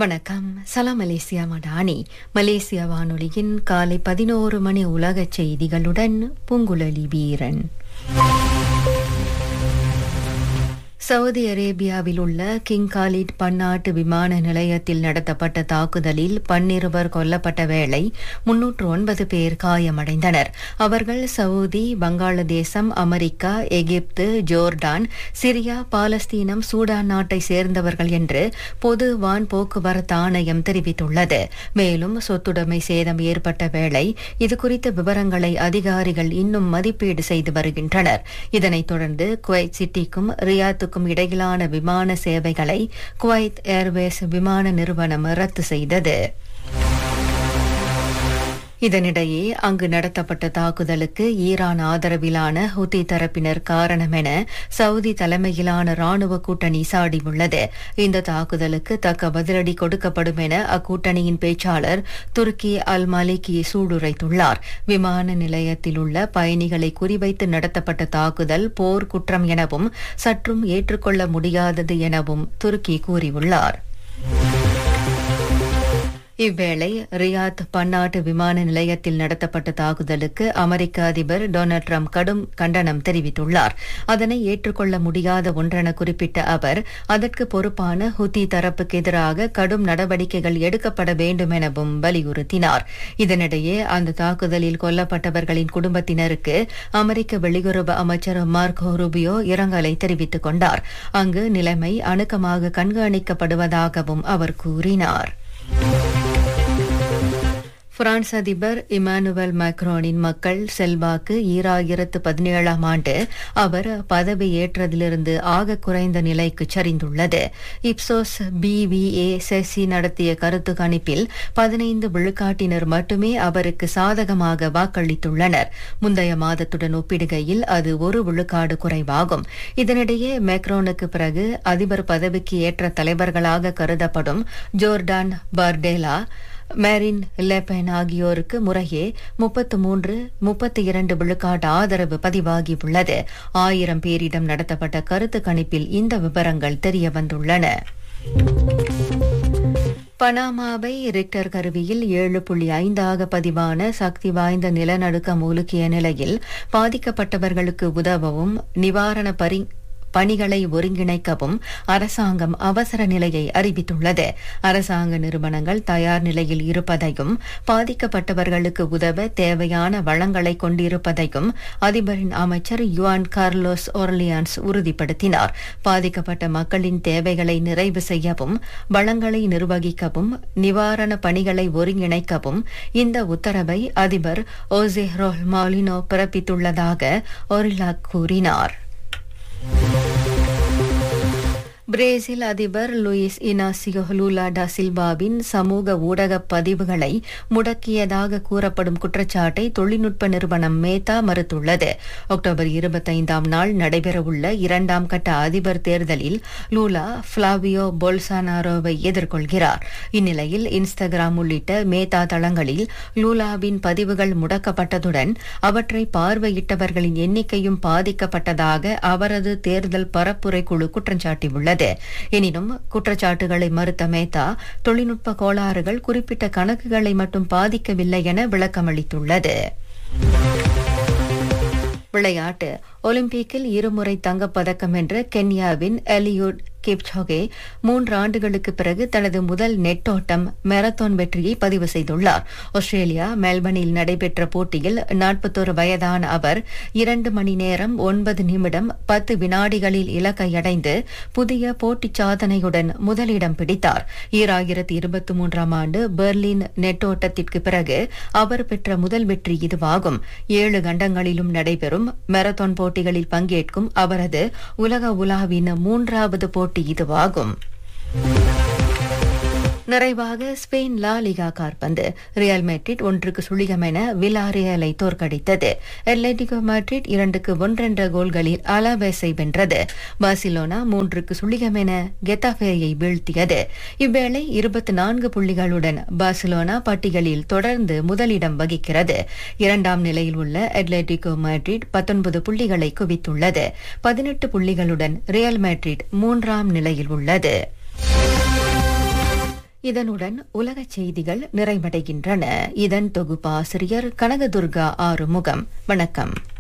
வணக்கம் சலாம் Malaysia Madani Malaysia வானொலியின் காலை பதினோரு மணி உலகச் செய்திகளுடன் பூங்குழலி வீரன் சவுதி அரேபியாவில் உள்ள கிங் காலிட் பன்னாட்டு விமான நிலையத்தில் நடத்தப்பட்ட தாக்குதலில் பன்னிருவர் கொல்லப்பட்ட வேளை முன்னூற்று ஒன்பது பேர் காயமடைந்தனர் அவர்கள் சவுதி வங்காளதேசம் அமெரிக்கா எகிப்து ஜோர்டான் சிரியா பாலஸ்தீனம் சூடான் நாட்டை சேர்ந்தவர்கள் என்று பொது வான் போக்குவரத்து ஆணையம் தெரிவித்துள்ளது மேலும் சொத்துடைமை சேதம் ஏற்பட்ட வேளை இதுகுறித்த விவரங்களை அதிகாரிகள் இன்னும் மதிப்பீடு செய்து வருகின்றனர் இதனைத் தொடர்ந்து குவைத் சிட்டிக்கும் ரியாத்துக்கும் இடையிலான விமான சேவைகளை குவைத் ஏர்வேஸ் விமான நிறுவனம் ரத்து செய்தது இதனிடையே அங்கு நடத்தப்பட்ட தாக்குதலுக்கு ஈரான் ஆதரவிலான ஹுதி தரப்பினர் காரணம் என சவுதி தலைமையிலான ராணுவ கூட்டணி சாடியுள்ளது இந்த தாக்குதலுக்கு தக்க பதிலடி கொடுக்கப்படும் என அக்கூட்டணியின் பேச்சாளர் துருக்கி அல் மலிகி சூடுரைத்துள்ளார் விமான நிலையத்தில் உள்ள பயணிகளை குறிவைத்து நடத்தப்பட்ட தாக்குதல் போர் குற்றம் எனவும் சற்றும் ஏற்றுக்கொள்ள முடியாதது எனவும் துருக்கி கூறியுள்ளார் இவ்வேளை ரியாத் பன்னாட்டு விமான நிலையத்தில் நடத்தப்பட்ட தாக்குதலுக்கு அமெரிக்க அதிபர் டொனால்டு ட்ரம்ப் கடும் கண்டனம் தெரிவித்துள்ளார் அதனை ஏற்றுக்கொள்ள முடியாத ஒன்றென குறிப்பிட்ட அவர் அதற்கு பொறுப்பான ஹுதி தரப்புக்கு எதிராக கடும் நடவடிக்கைகள் எடுக்கப்பட வேண்டும் எனவும் வலியுறுத்தினார் இதனிடையே அந்த தாக்குதலில் கொல்லப்பட்டவர்களின் குடும்பத்தினருக்கு அமெரிக்க வெளியுறவு அமைச்சர் மார்க்கோ ரூபியோ இரங்கலை தெரிவித்துக் கொண்டார் அங்கு நிலைமை அணுக்கமாக கண்காணிக்கப்படுவதாகவும் அவர் கூறினார் பிரான்ஸ் அதிபர் இமானுவல் மேக்ரோனின் மக்கள் செல்வாக்கு ஈராயிரத்து பதினேழாம் ஆண்டு அவர் பதவியேற்றதிலிருந்து ஆக குறைந்த நிலைக்கு சரிந்துள்ளது இப்சோஸ் பிவிஏ செசி நடத்திய கருத்து கணிப்பில் பதினைந்து விழுக்காட்டினர் மட்டுமே அவருக்கு சாதகமாக வாக்களித்துள்ளனர் முந்தைய மாதத்துடன் ஒப்பிடுகையில் அது ஒரு விழுக்காடு குறைவாகும் இதனிடையே மேக்ரோனுக்கு பிறகு அதிபர் பதவிக்கு ஏற்ற தலைவர்களாக கருதப்படும் ஜோர்டான் பர்டேலா மேரின் லெபன் ஆகியோருக்கு முறையே முப்பத்து மூன்று முப்பத்தி இரண்டு விழுக்காட்டு ஆதரவு பதிவாகியுள்ளது ஆயிரம் பேரிடம் நடத்தப்பட்ட கருத்து கணிப்பில் இந்த விவரங்கள் தெரியவந்துள்ளன பனாமாவை ரிக்டர் கருவியில் ஏழு புள்ளி ஐந்தாக பதிவான சக்தி வாய்ந்த நிலநடுக்கம் உலுக்கிய நிலையில் பாதிக்கப்பட்டவர்களுக்கு உதவவும் நிவாரண பரி பணிகளை ஒருங்கிணைக்கவும் அரசாங்கம் அவசர நிலையை அறிவித்துள்ளது அரசாங்க நிறுவனங்கள் தயார் நிலையில் இருப்பதையும் பாதிக்கப்பட்டவர்களுக்கு உதவ தேவையான வளங்களை கொண்டிருப்பதையும் அதிபரின் அமைச்சர் யுவான் கார்லோஸ் ஒர்லியான்ஸ் உறுதிப்படுத்தினார் பாதிக்கப்பட்ட மக்களின் தேவைகளை நிறைவு செய்யவும் வளங்களை நிர்வகிக்கவும் நிவாரண பணிகளை ஒருங்கிணைக்கவும் இந்த உத்தரவை அதிபர் ஓசே ரோல் மாலினோ பிறப்பித்துள்ளதாக ஒரிலாக் கூறினார் பிரேசில் அதிபர் லூயிஸ் இனாசியோ லூலா டா சில்வாவின் சமூக ஊடக பதிவுகளை முடக்கியதாக கூறப்படும் குற்றச்சாட்டை தொழில்நுட்ப நிறுவனம் மேத்தா மறுத்துள்ளது அக்டோபர் இருபத்தைந்தாம் நாள் நடைபெறவுள்ள இரண்டாம் கட்ட அதிபர் தேர்தலில் லூலா பிளாவியோ போல்சானாரோவை எதிர்கொள்கிறார் இந்நிலையில் இன்ஸ்டாகிராம் உள்ளிட்ட மேத்தா தளங்களில் லூலாவின் பதிவுகள் முடக்கப்பட்டதுடன் அவற்றை பார்வையிட்டவர்களின் எண்ணிக்கையும் பாதிக்கப்பட்டதாக அவரது தேர்தல் பரப்புரை குழு குற்றம் சாட்டியுள்ளது எனினும் குற்றச்சாட்டுகளை மறுத்த மேத்தா தொழில்நுட்ப கோளாறுகள் குறிப்பிட்ட கணக்குகளை மட்டும் பாதிக்கவில்லை என விளக்கமளித்துள்ளது விளையாட்டு ஒலிம்பிக்கில் இருமுறை தங்கப்பதக்கம் வென்ற கென்யாவின் எலியூட் கிப்சோகே மூன்று ஆண்டுகளுக்கு பிறகு தனது முதல் நெட்டோட்டம் மாரத்தான் வெற்றியை பதிவு செய்துள்ளார் ஆஸ்திரேலியா மெல்பர்னில் நடைபெற்ற போட்டியில் நாற்பத்தோரு வயதான அவர் இரண்டு மணி நேரம் ஒன்பது நிமிடம் பத்து வினாடிகளில் இலக்கை அடைந்து புதிய போட்டி சாதனையுடன் முதலிடம் பிடித்தார் ஈராயிரத்தி இருபத்தி மூன்றாம் ஆண்டு பெர்லின் நெட்டோட்டத்திற்கு பிறகு அவர் பெற்ற முதல் வெற்றி இதுவாகும் ஏழு கண்டங்களிலும் நடைபெறும் மாரத்தான் போட்டிகளில் பங்கேற்கும் அவரது உலக உலாவின் மூன்றாவது போட்டி இதுவாகும் நிறைவாக ஸ்பெயின் லா லிகா கார்பந்து ரியல் மேட்ரிட் ஒன்றுக்கு சுழியம் என விலாரியலை தோற்கடித்தது அட்லட்டிகோ மேட்ரிட் இரண்டுக்கு ஒன்றென்ற கோல்களில் அலாவேஸை வென்றது பார்சிலோனா மூன்றுக்கு சுழியம் என கெத்தாஃபேயை வீழ்த்தியது இவ்வேளை இருபத்தி நான்கு புள்ளிகளுடன் பார்சிலோனா பட்டியலில் தொடர்ந்து முதலிடம் வகிக்கிறது இரண்டாம் நிலையில் உள்ள அட்லட்டிகோ மேட்ரிட் பத்தொன்பது புள்ளிகளை குவித்துள்ளது பதினெட்டு புள்ளிகளுடன் ரியல் மேட்ரிட் மூன்றாம் நிலையில் உள்ளது இதனுடன் உலகச் செய்திகள் நிறைவடைகின்றன இதன் தொகுப்பாசிரியர் கனகதுர்கா ஆறுமுகம் வணக்கம்